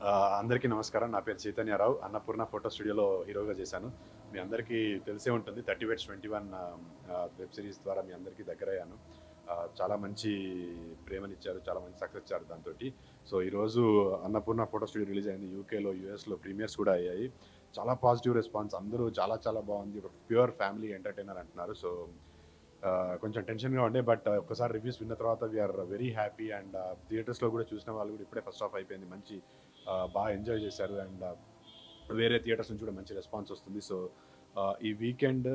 ఆ, అందరికీ నమస్కారం నా పేరు చైతన్యరావు అన్నపూర్ణ ఫోటో స్టూడియోలో హీరోగా చేశాను మీ అందరికీ తెలిసే ఉంటుంది thirty weds twenty one web series ద్వారా మీ అందరికీ దగ్గరయ్యాను ఆ, చాలా మంచి ప్రేమనిచ్చారు చాలా మంచి సక్సెస్ ఇచ్చారు దాంతో సో ఈరోజు అన్నపూర్ణ ఫోటో స్టూడియో రిలీజ్ అయింది యూకేలో యూఎస్లో ప్రీమియర్స్ కూడా అయ్యాయి చాలా పాజిటివ్ రెస్పాన్స్ అందరూ చాలా చాలా బాగుంది ఒక ప్యూర్ ఫ్యామిలీ ఎంటర్టైనర్ అంటున్నారు సో ఆ, కొంచెం టెన్షన్గా ఉండే బట్ ఒకసారి రివ్యూస్ విన్న తర్వాత వీఆర్ వెరీ హ్యాపీ అండ్ థియేటర్స్లో కూడా చూసిన వాళ్ళు కూడా ఇప్పుడే ఫస్ట్ ఆఫ్ అయిపోయింది మంచి ఆ, బాగా ఎంజాయ్ చేశారు అండ్ వేరే థియేటర్స్ నుంచి కూడా మంచి రెస్పాన్స్ వస్తుంది సో ఈ వీకెండ్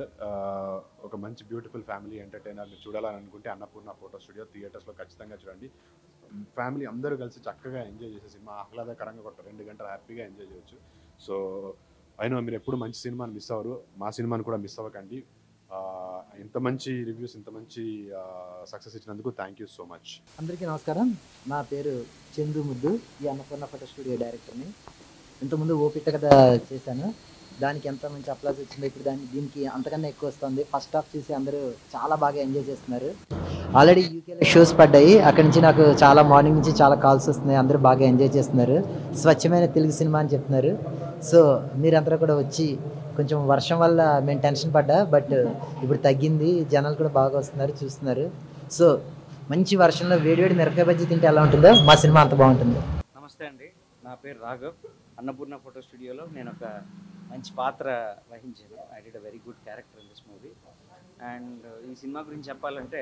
ఒక మంచి బ్యూటిఫుల్ ఫ్యామిలీ ఎంటర్టైనర్ మీరు చూడాలని అనుకుంటే అన్నపూర్ణ ఫోటో స్టూడియో థియేటర్స్లో ఖచ్చితంగా చూడండి ఫ్యామిలీ అందరూ కలిసి చక్కగా ఎంజాయ్ చేసే సినిమా ఆహ్లాదకరంగా ఒక రెండు గంటలు హ్యాపీగా ఎంజాయ్ చేయొచ్చు సో అయినా మీరు ఎప్పుడు మంచి సినిమాని మిస్ అవ్వరు మా సినిమాని కూడా మిస్ అవ్వకండి ఆ, ఇంత మంచి రివ్యూస్ ఇంత మంచి సక్సెస్ ఇచ్చినందుకు థ్యాంక్ యూ సో మచ్ అందరికీ నమస్కారం నా పేరు చందు ముద్దు ఈ అన్నపూర్ణ ఫోటో స్టూడియో డైరెక్టర్ని ఇంతకుముందు ఓపిక కథ చేశాను దానికి ఎంత మంచి అప్లాస్ వచ్చిందో ఇప్పుడు దానికి దీనికి అంతకన్నా ఎక్కువ వస్తుంది ఫస్ట్ హాఫ్ చూసి అందరూ చాలా బాగా ఎంజాయ్ చేస్తున్నారు ఆల్రెడీ యూకేలో షోస్ పడ్డాయి అక్కడి నుంచి నాకు చాలా మార్నింగ్ నుంచి చాలా కాల్స్ వస్తున్నాయి అందరూ బాగా ఎంజాయ్ చేస్తున్నారు స్వచ్ఛమైన తెలుగు సినిమా అని చెప్తున్నారు సో మీరందరూ కూడా వచ్చి కొంచెం వర్షం వల్ల మేము టెన్షన్ పడ్డా బట్ ఇప్పుడు తగ్గింది జనాలు కూడా బాగా వస్తున్నారు చూస్తున్నారు సో మంచి వర్షంలో వేడివేడి మిరపకాయ బజ్జీ తింటే ఎలా ఉంటుందో మా సినిమా అంత బాగుంటుంది నమస్తే అండి నా పేరు రాఘవ్ అన్నపూర్ణ ఫోటో స్టూడియోలో నేను ఒక మంచి పాత్ర వహించాను I did a very good character in this movie and ఈ సినిమా గురించి చెప్పాలంటే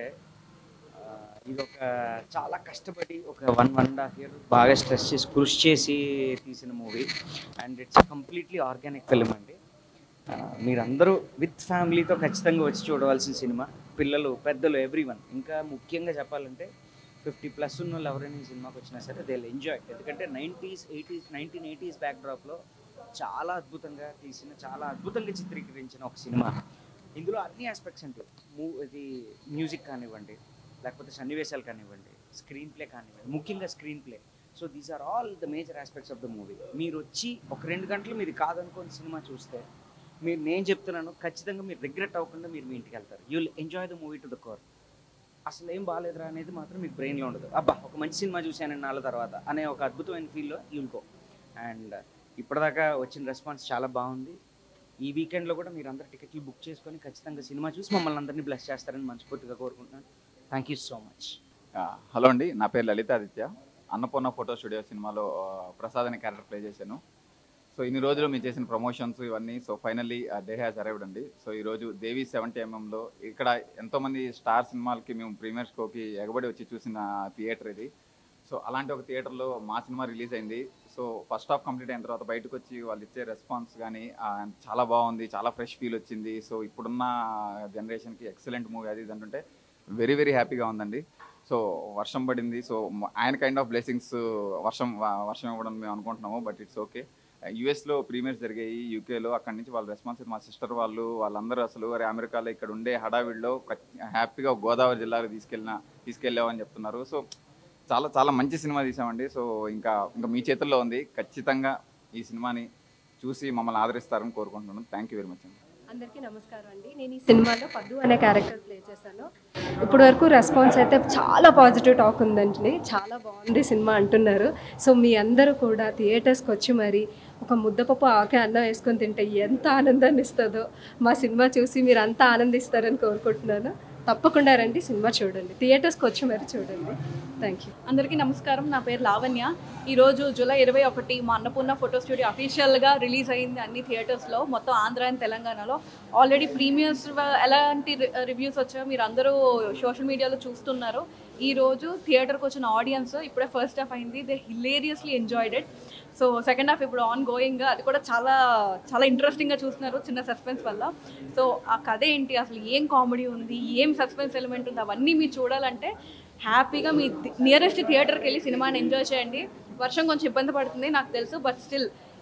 ఆ, ఇది ఒక చాలా కష్టపడి ఒక one one and half year బాగా స్ట్రెస్ చేసి కృషి చేసి తీసిన movie and it's completely organic film అండి ఆ, మీరందరూ విత్ ఫ్యామిలీతో ఖచ్చితంగా వచ్చి చూడవలసిన సినిమా పిల్లలు పెద్దలు ఎవ్రీ ఇంకా ముఖ్యంగా చెప్పాలంటే ఫిఫ్టీ ప్లస్ ఉన్న వాళ్ళు ఎవరైనా ఈ సినిమాకి వచ్చినా సరే దే ఎంజాయ్ ఎందుకంటే నైంటీస్ ఎయిటీస్ నైన్టీన్ ఎయిటీస్ బ్యాక్డ్రాప్లో చాలా అద్భుతంగా తీసిన చాలా అద్భుతంగా చిత్రీకరించిన ఒక సినిమా ఇందులో అన్ని ఆస్పెక్ట్స్ ఉంటాయి మూ ఇది మ్యూజిక్ కానివ్వండి లేకపోతే సన్నివేశాలు కానివ్వండి స్క్రీన్ ప్లే కానివ్వండి ముఖ్యంగా screenplay so these are all the major aspects of the movie మీరు వచ్చి ఒక రెండు గంటలు మీరు కాదనుకోని సినిమా చూస్తే మీరు నేను చెప్తున్నాను ఖచ్చితంగా మీరు రిగ్రెట్ అవ్వకుండా మీరు మీ ఇంటికి వెళ్తారు you will enjoy the movie to the core అసలు ఏం బాగాలేదురా అనేది మాత్రం మీకు బ్రెయిన్లో ఉండదు అబ్బా ఒక మంచి సినిమా చూశాను నాళ్ళ తర్వాత అనే ఒక అద్భుతమైన ఫీల్లో యూల్ గో అండ్ ఇప్పటిదాకా వచ్చిన రెస్పాన్స్ చాలా బాగుంది ఈ వీకెండ్లో కూడా మీరు అందరు టికెట్లు బుక్ చేసుకొని ఖచ్చితంగా సినిమా చూసి మమ్మల్ని అందరినీ బ్లెస్ చేస్తారని మనస్ఫూర్తిగా కోరుకుంటున్నాను థ్యాంక్ యూ సో మచ్ ఆ, హలో అండి నా పేరు లలితాదిత్య అన్నపూర్ణ ఫోటో స్టూడియో సినిమాలో ఆ, ప్రసాద్ అనే క్యారెక్టర్ ప్లే చేశాను సో ఇన్ని రోజులు మీరు చేసిన ప్రమోషన్స్ ఇవన్నీ so finally day has arrived అండి సో ఈరోజు దేవి సెవెంటీ ఎంఎంలో ఇక్కడ ఎంతోమంది స్టార్ సినిమాలకి మేము ప్రీమియర్ షోకి ఎగబడి వచ్చి చూసిన థియేటర్ ఇది సో అలాంటి ఒక థియేటర్లో మా సినిమా రిలీజ్ అయింది సో ఫస్ట్ హాఫ్ కంప్లీట్ అయిన తర్వాత బయటకు వచ్చి వాళ్ళు ఇచ్చే రెస్పాన్స్ కానీ ఆ, చాలా బాగుంది చాలా ఫ్రెష్ ఫీల్ వచ్చింది సో ఇప్పుడున్న జనరేషన్కి ఎక్సలెంట్ మూవీ అది ఇది అంటుంటే వెరీ వెరీ హ్యాపీగా ఉందండి సో వర్షం పడింది సో మ- ఆయన కైండ్ ఆఫ్ బ్లెస్సింగ్స్ వర్షం వ- వర్షం ఇవ్వడం మేము అనుకుంటున్నాము బట్ ఇట్స్ ఓకే యూఎస్లో ప్రీమియర్స్ జరిగాయి యూకేలో అక్కడి నుంచి వాళ్ళ రెస్పాన్స్ మా సిస్టర్ వాళ్ళు వాళ్ళందరూ అసలు అరే అమెరికాలో ఇక్కడ ఉండే హడావిడిలో హ్యాపీగా గోదావరి జిల్లాకు తీసుకెళ్ళిన తీసుకెళ్ళామని చెప్తున్నారు సో చాలా చాలా మంచి సినిమా తీసామండి సో ఇంకా ఇంకా మీ చేతుల్లో ఉంది ఖచ్చితంగా ఈ సినిమాని చూసి మమ్మల్ని ఆదరిస్తారని కోరుకుంటున్నాను థ్యాంక్ యూ వెరీ మచ్ అండి అందరికీ నమస్కారం అండి నేను ఈ సినిమాలో పద్దు అనే క్యారెక్టర్ ప్లే చేశాను ఇప్పటి వరకు రెస్పాన్స్ అయితే చాలా పాజిటివ్ టాక్ ఉందండి చాలా బాగుంది సినిమా అంటున్నారు సో మీ అందరూ కూడా థియేటర్స్కి వచ్చి మరి ఒక ముద్దపప్పు ఆకే అన్నం వేసుకొని తింటే ఎంత ఆనందాన్ని ఇస్తుందో మా సినిమా చూసి మీరు అంతా ఆనందిస్తారని కోరుకుంటున్నాను తప్పకుండా రండి సినిమా చూడండి థియేటర్స్కి వచ్చి మరి చూడండి థ్యాంక్ యూ అందరికీ నమస్కారం నా పేరు లావణ్య ఈరోజు జూలై ఇరవై ఒకటి మా అన్నపూర్ణ ఫోటో స్టూడియో అఫీషియల్గా రిలీజ్ అయింది అన్ని థియేటర్స్లో మొత్తం ఆంధ్ర అండ్ తెలంగాణలో ఆల్రెడీ ప్రీమియర్స్ ఎలాంటి రివ్యూస్ వచ్చాయో మీరు అందరూ సోషల్ మీడియాలో చూస్తున్నారు ఈ రోజు థియేటర్కి వచ్చిన ఆడియన్స్ ఇప్పుడే ఫస్ట్ హాఫ్ అయింది దే హిలేరియస్లీ enjoyed it so second half ఇప్పుడు ఆన్ గోయింగ్గా అది కూడా చాలా చాలా ఇంట్రెస్టింగ్గా చూస్తున్నారు చిన్న సస్పెన్స్ వల్ల సో ఆ కథ ఏంటి అసలు ఏం కామెడీ ఉంది ఏం సస్పెన్స్ ఎలిమెంట్ ఉంది అవన్నీ మీరు చూడాలంటే హ్యాపీగా మీ నియరెస్ట్ థియేటర్కి వెళ్ళి సినిమాని ఎంజాయ్ చేయండి వర్షం కొంచెం ఇబ్బంది పడుతుంది నాకు తెలుసు బట్ స్టిల్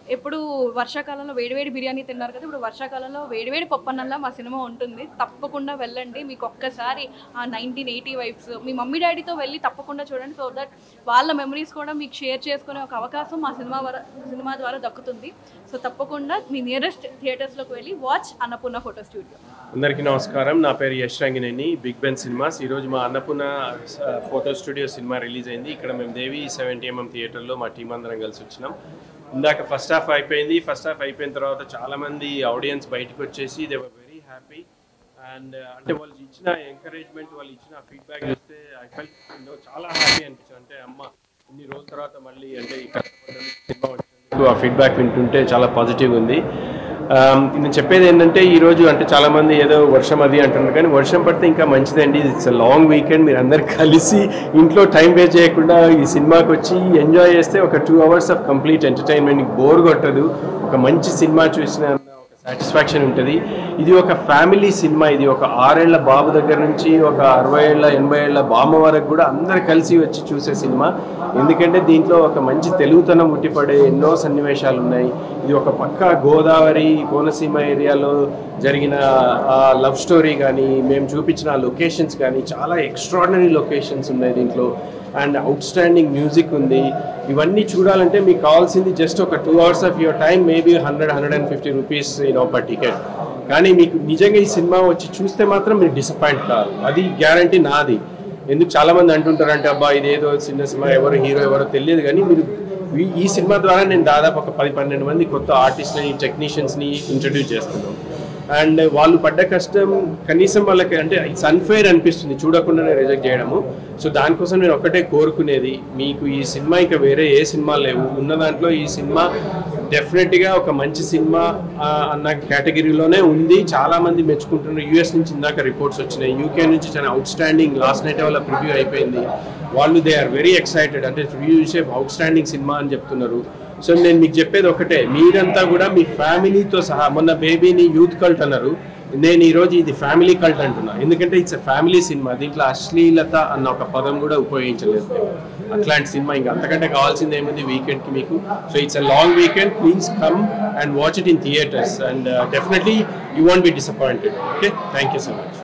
ఎప్పుడు వర్షాకాలంలో వేడివేడి బిర్యానీ తిన్నారు కదా ఇప్పుడు వర్షాకాలంలో వేడివేడి పప్పన్నంలా మా సినిమా ఉంటుంది తప్పకుండా వెళ్ళండి మీకు ఒక్కసారి ఆ నైన్టీన్ ఎయిటీ వైబ్స్ మీ మమ్మీ డాడీతో వెళ్ళి తప్పకుండా చూడండి సో దట్ వాళ్ళ మెమరీస్ కూడా మీకు షేర్ చేసుకునే ఒక అవకాశం మా సినిమా వర సినిమా ద్వారా దక్కుతుంది సో తప్పకుండా మీ నియరెస్ట్ థియేటర్స్లోకి వెళ్ళి వాచ్ అన్నపూర్ణ ఫోటో స్టూడియో అందరికీ నమస్కారం నా పేరు Yash Rangineni big ben cinemas ఈరోజు మా అన్నపూర్ణ ఆ, ఫోటో స్టూడియో సినిమా రిలీజ్ అయింది ఇక్కడ మేము దేవి సెవెంటీ ఎంఎం థియేటర్లో మా టీం అందరం కలిసి వచ్చినాం ఇందాక ఫస్ట్ హాఫ్ అయిపోయింది ఫస్ట్ హాఫ్ అయిపోయిన తర్వాత చాలా మంది ఆడియన్స్ బయటకు వచ్చేసి they were very happy and అంటే వాళ్ళు ఇచ్చిన ఎంకరేజ్మెంట్ వాళ్ళు ఇచ్చిన ఫీడ్బ్యాక్ చూస్తే ఐ ఫెల్ట్ చాలా హ్యాపీ అనిపించింది అంటే అమ్మ ఇన్ని రోజుల తర్వాత మళ్ళీ అంటే ఈ కష్టపడ్డాను, సినిమా వచ్చింది ఆ ఫీడ్బ్యాక్ వింటుంటే చాలా పాజిటివ్ ఉంది ఆమ్, నేను చెప్పేది ఏంటంటే ఈ రోజు అంటే చాలా మంది ఏదో వర్షం అది అంటున్నారు కానీ వర్షం పడితే ఇంకా మంచిదండి ఇట్స్ లాంగ్ వీకెండ్ మీరు అందరు కలిసి ఇంట్లో టైం వేస్ట్ చేయకుండా ఈ సినిమాకి వచ్చి ఎంజాయ్ చేస్తే ఒక two hours of complete entertainment bore కొట్టదు ఒక మంచి సినిమా చూసిన ఒక సాటిస్ఫాక్షన్ ఉంటుంది ఇది ఒక ఫ్యామిలీ సినిమా ఇది ఒక ఆరేళ్ల బాబు దగ్గర నుంచి ఒక అరవై ఏళ్ళ ఎనభై ఏళ్ళ బామ్మ వరకు కూడా అందరు కలిసి వచ్చి చూసే సినిమా ఎందుకంటే దీంట్లో ఒక మంచి తెలుగుతనం ఉట్టిపడే ఎన్నో సన్నివేశాలు ఉన్నాయి ఇది ఒక పక్క గోదావరి కోనసీమ ఏరియాలో జరిగిన లవ్ స్టోరీ కానీ మేము చూపించిన లొకేషన్స్ కానీ చాలా ఎక్స్ట్రాడినరీ లొకేషన్స్ ఉన్నాయి దీంట్లో అండ్ అవుట్ స్టాండింగ్ మ్యూజిక్ ఉంది ఇవన్నీ చూడాలంటే మీకు కావాల్సింది జస్ట్ ఒక two hours of your time maybe hundred hundred and fifty rupees you know per ticket కానీ మీకు నిజంగా ఈ సినిమా వచ్చి చూస్తే మాత్రం మీరు డిసప్పాయింట్ కాదు అది గ్యారంటీ నాది ఎందుకు చాలా మంది అంటుంటారంటే అబ్బా ఇదేదో చిన్న సినిమా ఎవరు హీరో ఎవరో తెలియదు కానీ మీరు ఈ- ఈ సినిమా ద్వారా నేను దాదాపు ఒక పది పన్నెండు మంది కొత్త ఆర్టిస్ట్ని టెక్నీషియన్స్ని ఇంట్రడ్యూస్ చేస్తున్నాను అండ్ వాళ్ళు పడ్డ కష్టం కనీసం వాళ్ళకి అంటే ఇట్స్ అన్ఫేర్ అనిపిస్తుంది చూడకుండానే రిజెక్ట్ చేయడము సో దానికోసం నేను ఒక్కటే కోరుకునేది మీకు ఈ సినిమా ఇంకా వేరే ఏ సినిమా లేవు ఉన్న దాంట్లో ఈ సినిమా డెఫినెట్గా ఒక మంచి సినిమా ఆ, అన్న కేటగిరీలోనే ఉంది చాలా మంది మెచ్చుకుంటున్నారు యూఎస్ నుంచి ఇందాక రిపోర్ట్స్ వచ్చినాయి యూకే నుంచి చాలా అవుట్ స్టాండింగ్ లాస్ట్ నైట్ వాళ్ళ ప్రివ్యూ అయిపోయింది వాళ్ళు దే ఆర్ వెరీ ఎక్సైటెడ్ అంటే రివ్యూ చూసే అవుట్ స్టాండింగ్ సినిమా అని చెప్తున్నారు సో నేను మీకు చెప్పేది ఒకటే మీరంతా కూడా మీ ఫ్యామిలీతో సహా మొన్న బేబీని యూత్ కల్ట్ అన్నారు నేను ఈరోజు ఇది ఫ్యామిలీ కల్ట్ అంటున్నా ఎందుకంటే ఇట్స్ ఫ్యామిలీ సినిమా దీంట్లో అశ్లీలత అన్న ఒక పదం కూడా ఉపయోగించలేదు మేము. అట్లాంటి సినిమా ఇంకా అంతకంటే కావాల్సింది ఏముంది వీకెండ్కి మీకు so it's a long weekend please come and watch it in theatres and definitely you won't be disappointed okay thank you so much